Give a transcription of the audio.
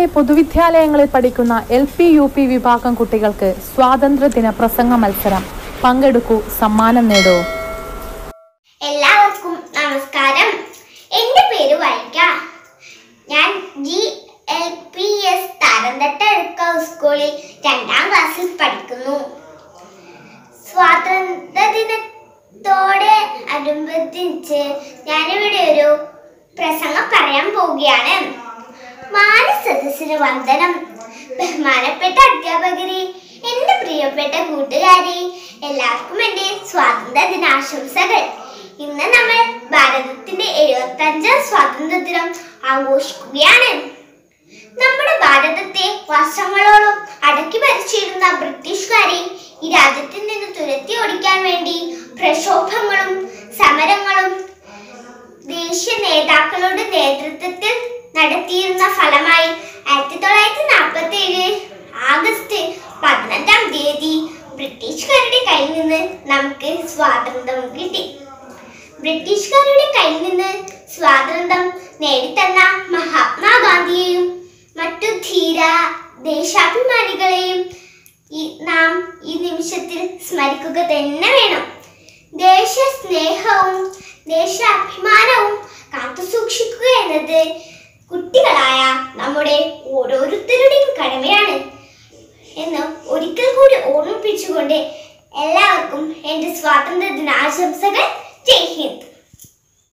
ജില്ലയിലെ പൊതുവിദ്യാലയങ്ങളിൽ പഠിക്കുന്ന L P U P വിഭാഗം കുട്ടികൾക്ക് സ്വാതന്ത്ര്യദിന പ്രസംഗ മത്സരം പങ്കെടുക്കൂ സമ്മാനം നേടൂ എല്ലാവർക്കും നമസ്കാരം എൻ്റെ പേര് വൈക ഞാൻ ജി എൽ പി എസ് താരന്തട്ട എടുക്ക സ്കൂളിൽ രണ്ടാം ക്ലാസ്സിൽ പഠിക്കുന്നു സ്വാതന്ത്ര്യ ദിനത്തോടെ അനുബന്ധിച്ച് ഞാനിവിടെ ഒരു പ്രസംഗം പറയാൻ പോവുകയാണ് മാനസദസ്സിന് വന്ദനം ബഹുമാനപ്പെട്ട അധ്യാപകരെ എൻ്റെ പ്രിയപ്പെട്ട കൂട്ടുകാരെ എല്ലാവർക്കും എൻ്റെ സ്വാതന്ത്ര്യ ദിനാശംസകൾ ഇന്ന് നമ്മൾ ഭാരതത്തിന്റെ എഴുപത്തി അഞ്ചാം സ്വാതന്ത്ര്യ ദിനം ആഘോഷിക്കുകയാണ് നമ്മുടെ ഭാരതത്തെ വർഷങ്ങളോളം അടക്കി ഭരിച്ചിരുന്ന ബ്രിട്ടീഷുകാരെ ഈ രാജ്യത്തിൽ നിന്ന് തുരത്തി ഓടിക്കാൻ വേണ്ടി പ്രക്ഷോഭങ്ങളും സമരങ്ങളും ദേശീയ നേതാക്കളുടെ നേതൃത്വത്തിൽ നടത്തിയിരുന്ന ഫലമായി ആയിരത്തി തൊള്ളായിരത്തി നാൽപ്പത്തി ഏഴ് ആഗസ്റ്റ് പതിനഞ്ചാം തീയതി ബ്രിട്ടീഷുകാരുടെ കയ്യിൽ നിന്ന് നമുക്ക് സ്വാതന്ത്ര്യം കിട്ടി ബ്രിട്ടീഷുകാരുടെ കയ്യിൽ നിന്ന് സ്വാതന്ത്ര്യം നേടിത്തന്ന മഹാത്മാഗാന്ധിയെയും മറ്റു ധീര ദേശാഭിമാനികളെയും ഈ നാം ഈ നിമിഷത്തിൽ സ്മരിക്കുക തന്നെ വേണം ദേശസ്നേഹവും ദേശാഭിമാനവും കാത്തുസൂക്ഷിക്കുക എന്നത് കുട്ടികളായ നമ്മുടെ ഓരോരുത്തരുടെയും കടമയാണ് എന്ന് ഒരിക്കൽ കൂടി ഓർമ്മിപ്പിച്ചുകൊണ്ട് എല്ലാവർക്കും എൻ്റെ സ്വാതന്ത്ര്യ ദിനാശംസകൾ ജയ് ഹിന്ദ്